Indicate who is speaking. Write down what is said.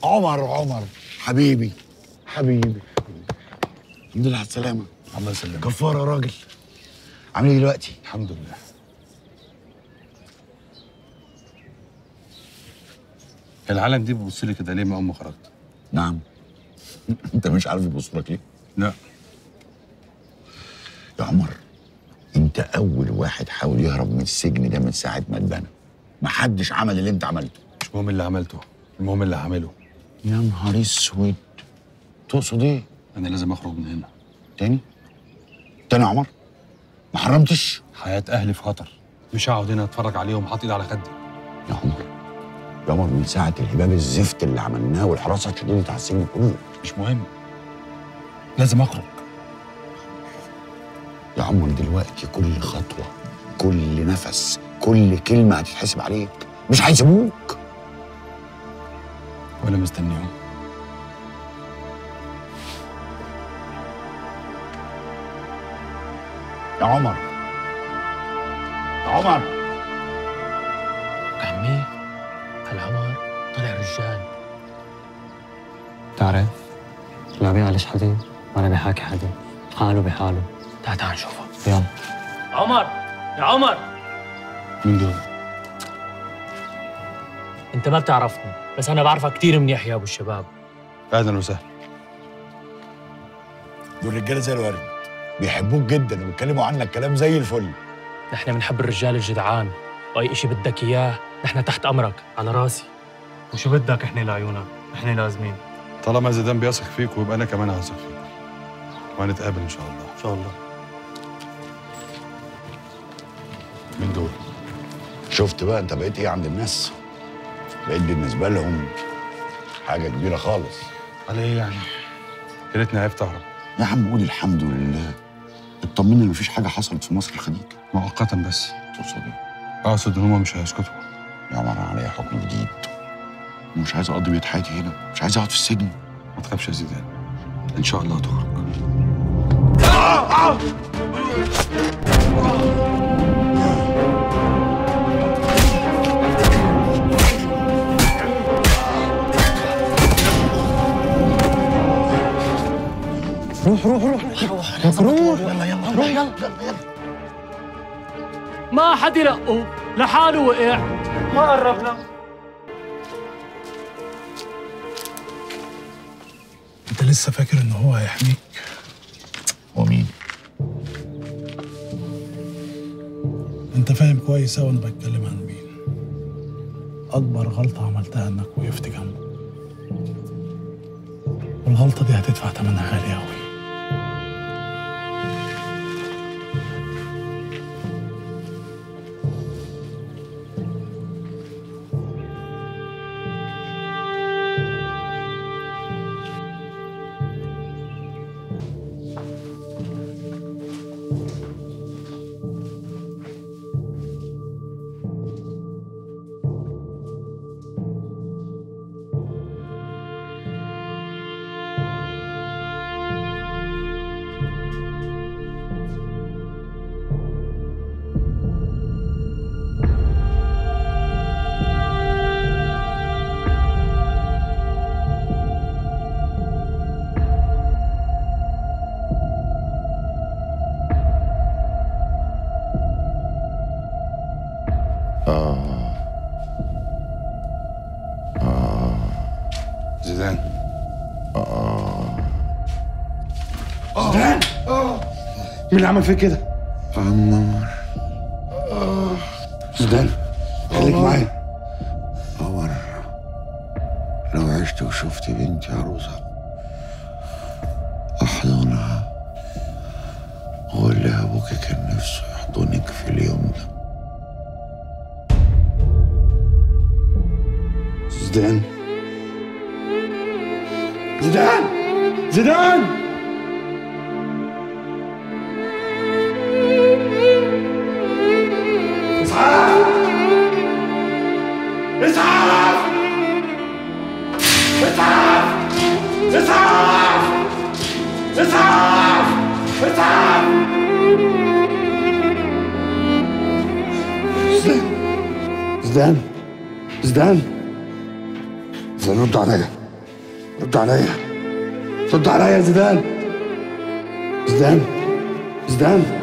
Speaker 1: عمر عمر حبيبي حبيبي الحمد لله على السلامة
Speaker 2: الله يسلمك
Speaker 1: كفارة يا راجل عامل ايه دلوقتي؟
Speaker 2: الحمد لله العالم دي بتبص لي كده ليه ما أم خرجت؟
Speaker 1: نعم انت مش عارف يبص لك ليه؟
Speaker 2: لا
Speaker 1: يا عمر انت اول واحد حاول يهرب من السجن ده من ساعة ما اتبنى محدش عمل اللي انت عملته
Speaker 2: مش مهم اللي عملته المهم اللي هعمله
Speaker 1: يا نهار اسود تقصد ايه؟
Speaker 2: أنا لازم أخرج من هنا
Speaker 1: تاني؟ تاني يا عمر؟ ما حرمتش؟
Speaker 2: حياة أهلي في خطر مش هقعد هنا أتفرج عليهم حاطط إيدي على خدي
Speaker 1: يا عمر يا عمر من ساعة الهباب الزفت اللي عملناه والحراسة اتشددت على السجن كله
Speaker 2: مش مهم لازم أخرج
Speaker 1: يا عمر دلوقتي كل خطوة كل نفس كل كلمة هتتحسب عليك مش هيسيبوك
Speaker 2: وأنا مستنيهم
Speaker 1: يا عمر يا عمر
Speaker 3: عمي هالعمر طلع رجال تعرف لا بيعلش حدا ولا بيحاكي حدا حاله بحاله تعال تعال نشوفه يلا عمر يا عمر
Speaker 2: مين دول؟
Speaker 3: انت ما بتعرفني بس انا بعرفك كثير منيح يا ابو الشباب
Speaker 2: أهلا وسهلا
Speaker 1: دول رجالة زي الورد بيحبوك جدا وبيتكلموا عنك كلام زي الفل
Speaker 3: نحن بنحب الرجال الجدعان واي اشي بدك اياه نحن تحت امرك على راسي وشو بدك احنا لعيونك احنا لازمين
Speaker 2: طالما زيدان بيثق فيك ويبقى أنا كمان هثق فيك وهنتقابل إن شاء الله
Speaker 3: ان شاء الله
Speaker 2: مين دول؟
Speaker 1: شفت بقى انت بقيت ايه عند الناس بقيت بالنسبة لهم حاجة كبيرة خالص
Speaker 2: على إيه يعني؟ يا ريتني عرفت أهرب
Speaker 1: يا عم قول الحمد لله اطمني ان مفيش حاجة حصلت في مصر الخليج
Speaker 2: مؤقتا بس
Speaker 1: تقصد ايه؟
Speaker 2: أقصد إن هما مش هيسكتوا
Speaker 1: يا عمر انا عليا حكم جديد ومش عايز اقضي بقية حياتي هنا مش عايز اقعد في السجن
Speaker 2: ما تخافش يا زيدان إن شاء الله هتخرج
Speaker 3: ما حد يلقه لحاله وقع ما قربنا
Speaker 4: انت لسه فاكر ان هو هيحميك
Speaker 1: هو مين؟
Speaker 4: انت فاهم كويس اوي انا بتكلم عن مين اكبر غلطه عملتها انك وقفت جنبه والغلطه دي هتدفع ثمنها غالي اوي
Speaker 2: زيدان
Speaker 5: مين اللي عمل فيك كده؟
Speaker 1: عمر
Speaker 5: زيدان خليك معايا
Speaker 1: عمر لو عشت وشفت بنتي عروسة أحضنها وأقول لها أبوك كان نفسه يحضنك في اليوم ده
Speaker 5: زيدان زيدان زيدان اسعاف اسعاف اسعاف اسعاف اسعاف اسعاف زيدان زيدان زيدان رد عليا رد عليا رد عليا يا زيدان زيدان زيدان